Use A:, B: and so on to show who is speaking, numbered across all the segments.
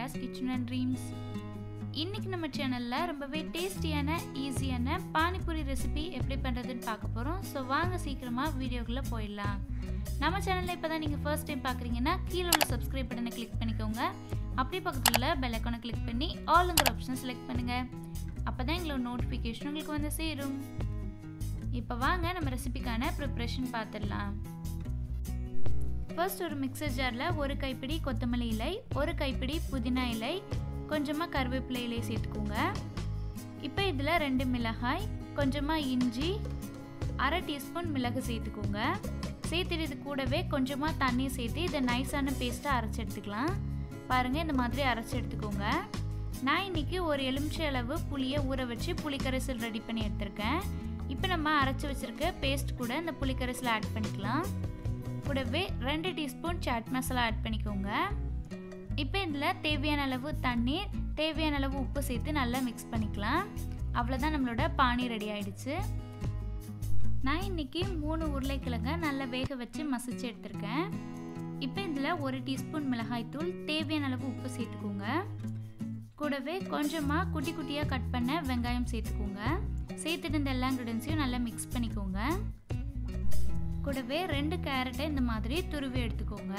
A: Priya's kitchen and dreams இன்னைக்கு நம்ம சேனலில் ரொம்பவே டேஸ்டியான ஈஸியான பானிபூரி ரெசிபி எப்படி பண்ணுறதுன்னு பார்க்க போகிறோம் ஸோ வாங்க சீக்கிரமாக வீடியோக்குள்ளே போயிடலாம் நம்ம சேனலில் இப்போ தான் நீங்கள் ஃபர்ஸ்ட் டைம் பார்க்குறீங்கன்னா கீழே உள்ள சப்ஸ்கிரைப் பட்டனை கிளிக் பண்ணிக்கோங்க அப்படியே பக்கத்தில் உள்ள பெல் ஐக்கானை கிளிக் பண்ணி ஆல்ங்கிற ஆப்ஷனை செலக்ட் பண்ணுங்கள் அப்போ தான் எங்களோட நோட்டிஃபிகேஷன் உங்களுக்கு வந்து சேரும் இப்போ வாங்க நம்ம ரெசிபிக்கான ப்ரிப்ரேஷன் பார்த்துடலாம் ஃபர்ஸ்ட் ஒரு மிக்சர் ஜாரில் ஒரு கைப்பிடி கொத்தமல்லி இலை ஒரு கைப்பிடி புதினா இலை கொஞ்சமாக கருவேப்பிலை இலை சேர்த்துக்கோங்க இப்போ இதில் ரெண்டு மிளகாய் கொஞ்சமாக இஞ்சி அரை டீஸ்பூன் மிளகு சேர்த்துக்கோங்க சேர்த்துட்டு இது கூடவே கொஞ்சமாக தண்ணி சேர்த்து இதை நைஸான பேஸ்ட்டாக அரைச்சி எடுத்துக்கலாம் பாருங்கள் இந்த மாதிரி அரைச்சி எடுத்துக்கோங்க நான் இன்றைக்கி ஒரு எலுமிச்சை அளவு புளியை ஊற வச்சு புளிக்கரைசல் ரெடி பண்ணி எடுத்திருக்கேன் இப்போ நம்ம அரைச்சி வச்சுருக்க பேஸ்ட் கூட இந்த புளிக்கரைசல் ஆட் பண்ணிக்கலாம் கூடவே ரெண்டு டீஸ்பூன் சாட் மசாலா ஆட் பண்ணிக்கோங்க இப்போ இதில் தேவையான அளவு தண்ணீர் தேவையான அளவு உப்பு சேர்த்து நல்லா மிக்ஸ் பண்ணிக்கலாம் அவ்வளோதான் நம்மளோட பானி ரெடி ஆயிடுச்சு நான் இன்றைக்கி மூணு உருளைக்கிழங்க நல்லா வேக வச்சு மசிச்சு எடுத்திருக்கேன் இப்போ இதில் ஒரு டீஸ்பூன் மிளகாய்த்தூள் தேவையான அளவு உப்பு சேர்த்துக்கோங்க கூடவே கொஞ்சமாக குட்டி குட்டியாக கட் பண்ண வெங்காயம் சேர்த்துக்கோங்க சேர்த்துட்டு இந்த எல்லா இன்க்ரீடியன்ஸையும் நல்லா மிக்ஸ் பண்ணிக்கோங்க கூடவே ரெண்டு கேரட்டை இந்த மாதிரி துருவி எடுத்துக்கோங்க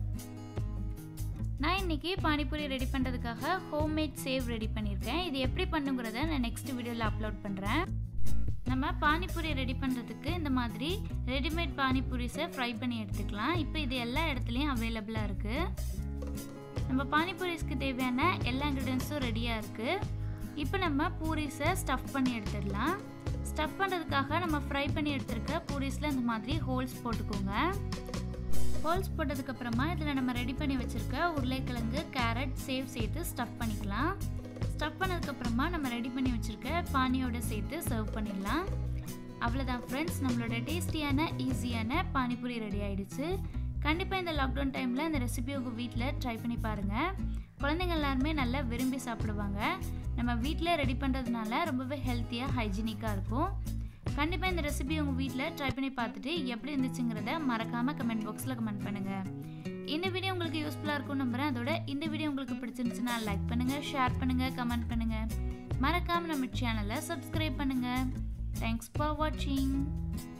A: நான் இன்றைக்கி பானிபூரி ரெடி பண்ணுறதுக்காக ஹோம்மேட் சேவ் ரெடி பண்ணியிருக்கேன் இது எப்படி பண்ணுங்கிறத நான் நெக்ஸ்ட் வீடியோவில் அப்லோட் பண்ணுறேன் நம்ம பானிபூரி ரெடி பண்ணுறதுக்கு இந்த மாதிரி ரெடிமேட் பானிபூரிஸை ஃப்ரை பண்ணி எடுத்துக்கலாம் இப்போ இது எல்லா இடத்துலையும் அவைலபிளாக இருக்குது நம்ம பானிபூரிஸ்க்கு தேவையான எல்லா இன்க்ரீடியன்ஸும் ரெடியாக இருக்குது இப்போ நம்ம பூரிஸை ஸ்டஃப் பண்ணி எடுத்துடலாம் ஸ்டஃப் பண்ணுறதுக்காக நம்ம ஃப்ரை பண்ணி எடுத்துருக்க பூரிஸில் இந்த மாதிரி ஹோல்ஸ் போட்டுக்கோங்க ஹோல்ஸ் போட்டதுக்கப்புறமா இதில் நம்ம ரெடி பண்ணி வச்சுருக்க உருளைக்கிழங்கு கேரட் சேவ் சேர்த்து ஸ்டஃப் பண்ணிக்கலாம் ஸ்டஃப் பண்ணதுக்கப்புறமா நம்ம ரெடி பண்ணி வச்சுருக்க பானியோட சேர்த்து சர்வ் பண்ணிடலாம் அவ்வளோதான் ஃப்ரெண்ட்ஸ் நம்மளோட டேஸ்டியான ஈஸியான பானிபூரி ரெடி ஆயிடுச்சு கண்டிப்பாக இந்த லாக்டவுன் டைமில் இந்த ரெசிபி உங்கள் வீட்டில் ட்ரை பண்ணி பாருங்கள் குழந்தைங்க எல்லாருமே நல்லா விரும்பி சாப்பிடுவாங்க நம்ம வீட்டில் ரெடி பண்ணுறதுனால ரொம்பவே ஹெல்த்தியாக ஹைஜீனிக்காக இருக்கும் கண்டிப்பாக இந்த ரெசிபி உங்கள் வீட்டில் ட்ரை பண்ணி பார்த்துட்டு எப்படி இருந்துச்சுங்கிறத மறக்காமல் கமெண்ட் பாக்ஸில் கமெண்ட் பண்ணுங்கள் இந்த வீடியோ உங்களுக்கு யூஸ்ஃபுல்லாக இருக்கும் நம்புகிறேன் அதோட இந்த வீடியோ உங்களுக்கு பிடிச்சிருந்துச்சுன்னா லைக் பண்ணுங்கள் ஷேர் பண்ணுங்கள் கமெண்ட் பண்ணுங்கள் மறக்காமல் நம்ம சேனலை சப்ஸ்கிரைப் பண்ணுங்கள் தேங்க்ஸ் ஃபார் வாட்சிங்